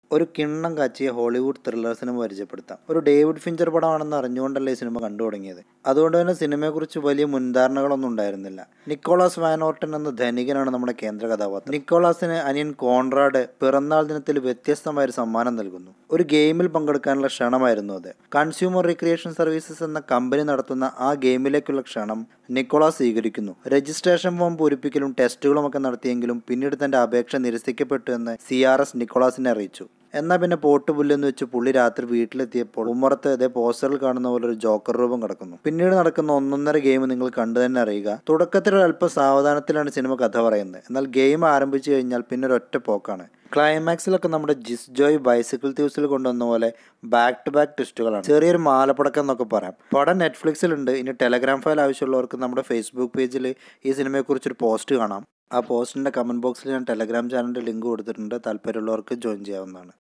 ഒരു കിണ്ണം കാച്ചിയ Hollywood thriller cinema പരിചയപ്പെടുത്താം ഒരു ഡേവിഡ് ഫിഞ്ചർ പടമാണെന്ന് അറിഞ്ഞുകൊണ്ടല്ലേ ഈ സിനിമ കണ്ടു തുടങ്ങിയത് അതുകൊണ്ട് തന്നെ സിനിമയെക്കുറിച്ച് വലിയ മുൻധാരണകളൊന്നും ഉണ്ടായിരുന്നില്ല നിക്കോളാസ് വാനോർട്ടൻ എന്ന ധനികനാണ് നമ്മുടെ കേന്ദ്ര കഥാപാത്രം നിക്കോളാസിന് അനിയൻ കോൺറാഡ് പിറന്നാൾ ദിനത്തിൽ വ്യത്യസ്തമായ ഒരു സമ്മാനം നൽകുന്നു ഒരു ഗെയിമിൽ പങ്കെടുക്കാനുള്ള ക്ഷണമായിരുന്നു അത് കൺസ്യൂമർ റിക്രിയേഷൻ സർവീസസ് എന്ന കമ്പനി നടത്തുന്ന ആ ഗെയിമിലേക്കുള്ള ക്ഷണം നിക്കോളാസ് സ്വീകരിക്കുന്നു രജിസ്ട്രേഷൻ ഫോം പൂരിപ്പിക്കലും ടെസ്റ്റുകളും ഒക്കെ നടത്തിയെങ്കിലും പിന്നീട് തന്റെ അപേക്ഷ നിരസിക്കപ്പെട്ടു എന്ന് സി ആർ എസ് നിക്കോളാസിനെ അറിയിച്ചു എന്നാൽ പിന്നെ പോട്ട് പുല്ലെന്ന് വെച്ച് പുള്ളി രാത്രി വീട്ടിലെത്തിയപ്പോൾ ഉമ്മറത്ത് ഇതേ പോസ്റ്ററിൽ കാണുന്ന പോലെ ഒരു ജോക്കർ രൂപം കിടക്കുന്നു പിന്നീട് നടക്കുന്ന ഒന്നൊന്നര ഗെയിം നിങ്ങൾ കണ്ടു തന്നെ അറിയുക തുടക്കത്തിൽ ഒരല്പം സാവധാനത്തിലാണ് സിനിമ കഥ പറയുന്നത് എന്നാൽ ഗെയിം ആരംഭിച്ചു കഴിഞ്ഞാൽ പിന്നെ ഒരു ഒറ്റ പോക്കാണ് ക്ലൈമാക്സിലൊക്കെ നമ്മുടെ ജിസ് ജോയ് ബൈസിക്കിൾ ത്യൂസിൽ കൊണ്ടുവന്ന പോലെ ബാക്ക് ടു ബാക്ക് ട്വിസ്റ്റുകളാണ് ചെറിയൊരു മാലപ്പടക്കം എന്നൊക്കെ പറയാം പടം നെറ്റ്ഫ്ലിക്സിലുണ്ട് ഇനി ടെലഗ്രാം ഫയൽ ആവശ്യമുള്ളവർക്ക് നമ്മുടെ ഫേസ്ബുക്ക് പേജിൽ ഈ സിനിമയെക്കുറിച്ചൊരു പോസ്റ്റ് കാണാം ആ പോസ്റ്റിൻ്റെ കമൻറ്റ് ബോക്സിൽ ഞാൻ ടെലഗ്രാം ചാനലിൻ്റെ ലിങ്ക് കൊടുത്തിട്ടുണ്ട് താല്പര്യമുള്ളവർക്ക് ജോയിൻ ചെയ്യാവുന്നതാണ്